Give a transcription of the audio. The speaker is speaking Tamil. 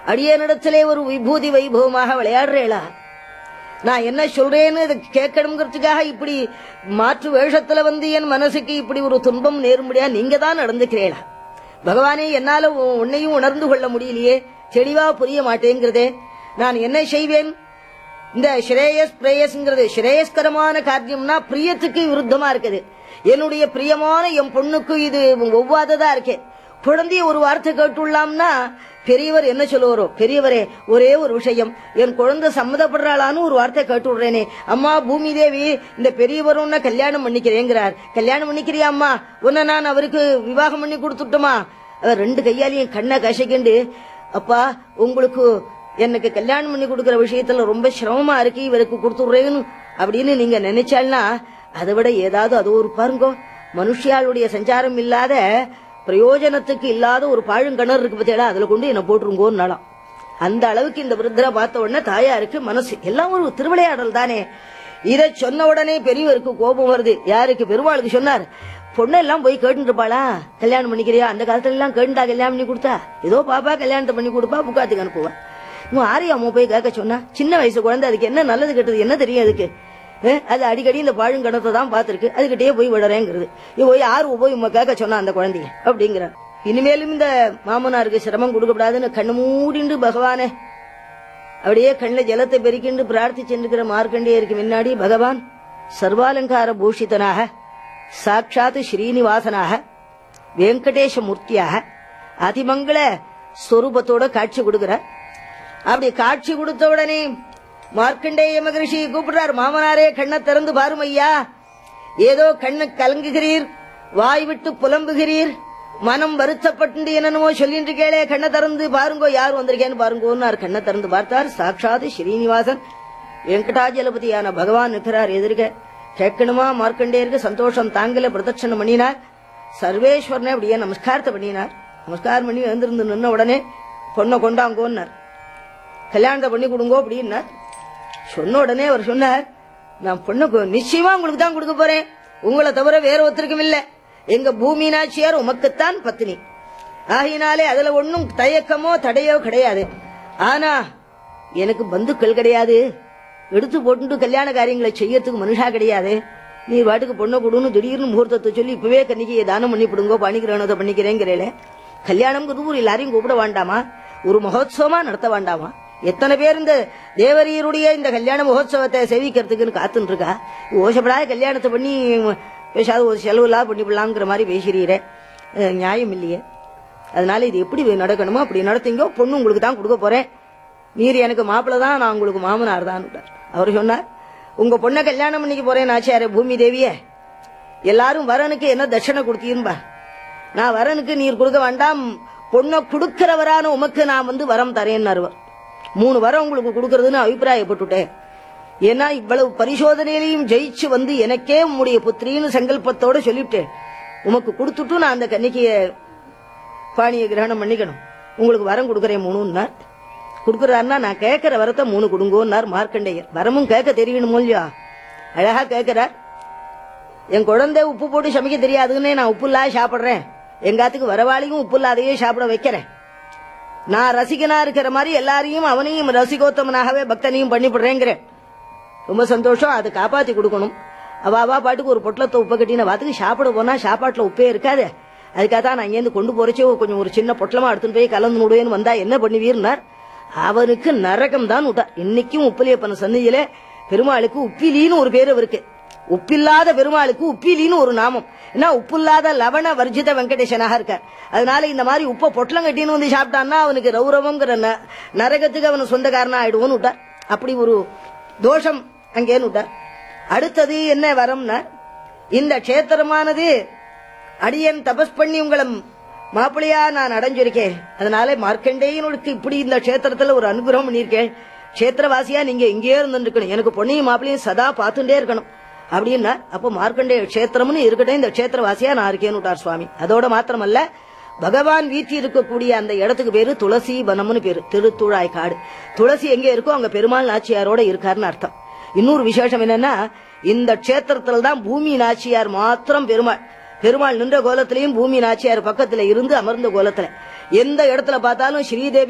அடியனிடத்திலே ஒரு விபூதி வைபவமாக விளையாடுறேளா நான் என்ன சொல்றேன்னு இதை கேட்கணுங்கிறதுக்காக இப்படி மாற்று வேஷத்துல வந்து என் மனசுக்கு இப்படி ஒரு துன்பம் நேரும்படியா நீங்க தான் நடந்துக்கிறீளா பகவானே என்னால உ- உன்னையும் உணர்ந்து கொள்ள முடியலையே தெளிவா புரிய மாட்டேங்கிறதே நான் என்ன செய்வேன் இந்த ஸ்ரேயஸ் பிரேயஸ்ங்கிறது ஸ்ரேயஸ்கரமான காரியம்னா பிரியத்துக்கு விருத்தமா இருக்குது என்னுடைய பிரியமான என் பொண்ணுக்கு இது ஒவ்வாததா இருக்கே குழந்தைய ஒரு வார்த்தை கேட்டுள்ளாம்னா பெரியவர் என்ன சொல்லுவாரோ பெரியவரே ஒரே ஒரு விஷயம் என் குழந்தை சம்மதப்படுறாளான்னு ஒரு வார்த்தை கேட்டு விடுறேனே அம்மா பூமி தேவி இந்த பெரியவர் உன்னை கல்யாணம் பண்ணிக்கிறேங்கிறார் கல்யாணம் பண்ணிக்கிறியா அம்மா உன்னை நான் அவருக்கு விவாகம் பண்ணி கொடுத்துட்டுமா அவர் ரெண்டு கையாலையும் கண்ணை கசக்கிண்டு அப்பா உங்களுக்கு எனக்கு கல்யாணம் பண்ணி கொடுக்கிற விஷயத்துல ரொம்ப சிரமமா இருக்கு இவருக்கு கொடுத்துடுறேன்னு அப்படின்னு நீங்க நினைச்சால்னா அதை விட ஏதாவது அது ஒரு பாருங்க மனுஷியாளுடைய சஞ்சாரம் இல்லாத பிரயோஜனத்துக்கு இல்லாத ஒரு பாழுங்கிணறு இருக்கு பத்தியா அதுல கொண்டு என்ன போட்டுருங்கோன்னாலாம் அந்த அளவுக்கு இந்த விருத்தரை பார்த்த உடனே தாயாருக்கு மனசு எல்லாம் ஒரு திருவிளையாடல் தானே இதை சொன்ன உடனே பெரியவருக்கு கோபம் வருது யாருக்கு பெருமாளுக்கு சொன்னார் பொண்ணெல்லாம் போய் கேட்டு இருப்பாளா கல்யாணம் பண்ணிக்கிறியா அந்த காலத்துல எல்லாம் கேட்டுட்டா கல்யாணம் பண்ணி கொடுத்தா ஏதோ பாப்பா கல்யாணத்தை பண்ணி கொடுப்பா புக்காத்துக்கு அனுப்புவா உன் ஆரியா அம்மா போய் கேட்க சொன்னா சின்ன வயசு குழந்தை அதுக்கு என்ன நல்லது கெட்டது என்ன தெரியும் அதுக்கு அஹ், அது அடிக்கடி இந்த பாழுங்கணத்தை தான் பார்த்திருக்கு அதுகிட்டயே போய் விடுறேங்கிறது இது போய் யாரு போய் உங்க கேட்க சொன்னா அந்த குழந்தைய அப்படிங்கிற இனிமேலும் இந்த மாமனாருக்கு சிரமம் கொடுக்கப்படாதுன்னு கண்ணு மூடிண்டு பகவானே அப்படியே கண்ணில் ஜலத்தை பெருக்கிண்டு பிரார்த்திச்சுருக்கிற மார்க்கண்டேயருக்கு முன்னாடி பகவான் சர்வாலங்கார பூஷிதனாக சாட்சாத் ஸ்ரீனிவாசனாக வெங்கடேஷ மூர்த்தியாக அதிமங்கள ஸ்வரூபத்தோட காட்சி கொடுக்கிறார் அப்படி காட்சி கொடுத்த உடனே மார்க்கண்டேய மகரிஷி கூப்பிடுறார் மாமனாரே கண்ணை திறந்து பாரும் ஐயா ஏதோ கண்ணு கலங்குகிறீர் வாய் விட்டு புலம்புகிறீர் மனம் வருத்தப்பட்டு என்னென்னமோ சொல்லிட்டு கேளே கண்ணை திறந்து பாருங்கோ யார் வந்திருக்கேன்னு பாருங்கோன்னார் கண்ணை திறந்து பார்த்தார் சாட்சாத் ஸ்ரீனிவாசன் வெங்கடாஜலபதியான பகவான் நிற்கிறார் எதிர்க்க கேட்கணுமா மார்க்கண்டேயருக்கு சந்தோஷம் தாங்கல பிரதட்சணம் பண்ணினார் சர்வேஸ்வரனை அப்படியே நமஸ்காரத்தை பண்ணினார் நமஸ்காரம் பண்ணி எழுந்திருந்து நின்ன உடனே பொண்ணை கொண்டாங்கோன்னார் கல்யாணத்தை பண்ணி கொடுங்கோ அப்படின்னார் சொன்ன உடனே அவர் சொன்னார் நான் பொண்ணுக்கு நிச்சயமா உங்களுக்கு தான் கொடுக்க போறேன் உங்களை தவிர வேற ஒருத்தருக்கும் இல்ல எங்க பூமி நாச்சியார் உமக்குத்தான் பத்தினி ஆகினாலே அதுல ஒன்னும் தயக்கமோ தடையோ கிடையாது ஆனா எனக்கு பந்துக்கள் கிடையாது எடுத்து போட்டு கல்யாண காரியங்களை செய்யறதுக்கு மனுஷா கிடையாது நீ வாட்டுக்கு பொண்ணை கொடுன்னு திடீர்னு முகூர்த்தத்தை சொல்லி இப்பவே கன்னிக்கையை தானம் பண்ணி விடுங்கோ பாணிகிரகணத்தை பண்ணிக்கிறேங்கிறேளே கல்யாணம்ங்கிறது ஒரு எல்லாரையும் கூப்பிட வேண்டாமா ஒரு மகோத்சவமா நடத்த வேண்டாமா எத்தனை பேர் இந்த தேவரீருடைய இந்த கல்யாண மகோத்சவத்தை சேவிக்கிறதுக்குன்னு காத்துன்னு இருக்கா ஓசப்படாத கல்யாணத்தை பண்ணி பேசாத ஒரு செலவு இல்லாத பண்ணிவிடலாங்கிற மாதிரி பேசுறீரே அஹ், நியாயம் இல்லையே அதனால இது எப்படி நடக்கணுமோ அப்படி நடத்தீங்க பொண்ணு உங்களுக்கு தான் கொடுக்க போறேன் நீர் எனக்கு மாப்பிள்ள தான் நான் உங்களுக்கு மாமனார் தான் அவர் சொன்னார் உங்க பொண்ணை கல்யாணம் பண்ணிக்க போறேன் ஆச்சாரிய பூமி தேவியே எல்லாரும் வரனுக்கு என்ன தட்சணை கொடுத்தீன்பா நான் வரனுக்கு நீர் கொடுக்க வேண்டாம் பொண்ணை கொடுக்கிறவரான உமக்கு நான் வந்து வரம் தரேன்னு அவர் மூணு வரம் உங்களுக்கு கொடுக்கறதுன்னு அபிப்பிராயப்பட்டுட்டேன் ஏன்னா இவ்வளவு பரிசோதனையிலையும் ஜெயிச்சு வந்து எனக்கே உம்முடைய புத்திரின்னு சங்கல்பத்தோட சொல்லிவிட்டேன் உமக்கு கொடுத்துட்டு நான் அந்த கன்னிக்கைய பாணியை கிரகணம் பண்ணிக்கணும் உங்களுக்கு வரம் கொடுக்கறேன் மூணுன்னார் கொடுக்குறாருன்னா நான் கேட்கிற வரத்தை மூணு கொடுங்கோன்னார் மார்க்கண்டேயர் வரமும் கேட்க தெரியணுமோ இல்லையா அழகா கேட்கிறார் என் குழந்தை உப்பு போட்டு சமைக்க தெரியாதுன்னே நான் உப்பு இல்லாத சாப்பிடுறேன் எங்காத்துக்கு வரவாளியும் உப்பு இல்லாதையே சாப்பிட வைக்கிறேன் நான் ரசிகனா இருக்கிற மாதிரி எல்லாரையும் அவனையும் ரசிகோத்தமனாகவே பக்தனையும் பண்ணிவிடுறேங்கிறேன் ரொம்ப சந்தோஷம் அதை காப்பாத்தி கொடுக்கணும் அவ அவா பாட்டுக்கு ஒரு பொட்டலத்தை உப்பை கட்டின வாத்துக்கு சாப்பிட போனா சாப்பாட்டுல உப்பே இருக்காது அதுக்காக தான் நான் இங்கேருந்து கொண்டு போறச்சே கொஞ்சம் ஒரு சின்ன பொட்டலமா எடுத்துட்டு போய் கலந்து விடுவேன்னு வந்தா என்ன பண்ணுவீர்னார் அவனுக்கு நரகம் தான் விட்டார் இன்னைக்கும் உப்பிலியப்பன சந்நிதியில பெருமாளுக்கு உப்பிலின்னு ஒரு பேர் அவருக்கு உப்பில்லாத பெருமாளுக்கு உப்பிலின்னு ஒரு நாமம் ஏன்னா உப்பில்லாத லவண வர்ஜித வெங்கடேசனாக இருக்கார் அதனால இந்த மாதிரி உப்பை பொட்டலம் கட்டின்னு வந்து சாப்பிட்டான்னா அவனுக்கு ரௌரவங்கிற ந- நரகத்துக்கு அவன் சொந்தக்காரனா ஆயிடுவோன்னு விட்டார் அப்படி ஒரு தோஷம் அங்கேன்னு விட்டார் அடுத்தது என்ன வரம்னா இந்த க்ஷேத்திரமானது அடியன் தபஸ் பண்ணி உங்களை மாப்பிள்ளையா நான் அடைஞ்சிருக்கேன் அதனால மார்க்கண்டேயனுக்கு இப்படி இந்த க்ஷேத்திரத்துல ஒரு அனுகிரகம் பண்ணியிருக்கேன் க்ஷேத்திரவாசியா நீங்க இங்கேயே இருந்துருக்கணும் எனக்கு பொண்ணையும் மாப்பிளையும் சதா பார்த்துட்டே இருக்கணும் அப்படின்னா அப்போ மார்க்கண்டேய க்ஷேத்திரம்னு இருக்கட்டும் இந்த க்ஷேத்திரவாசியா நான் இருக்கேன்னு விட்டார் சுவாமி அதோட மாத்திரமல்ல பகவான் வீட்டி இருக்கக்கூடிய அந்த இடத்துக்கு பேரு துளசி வனம்னு பேரு திருத்துழாய் காடு துளசி எங்க இருக்கோ அங்க பெருமாள் நாச்சியாரோட இருக்காருன்னு அர்த்தம் இன்னொரு விசேஷம் என்னன்னா இந்த க்ஷேத்திரத்துல தான் பூமி நாச்சியார் மாத்திரம் பெருமாள் பெருமாள் நின்ற கோலத்திலையும் பூமி நாச்சியார் பக்கத்துல இருந்து அமர்ந்த கோலத்துல எந்த இடத்துல பார்த்தாலும் ஸ்ரீதேவி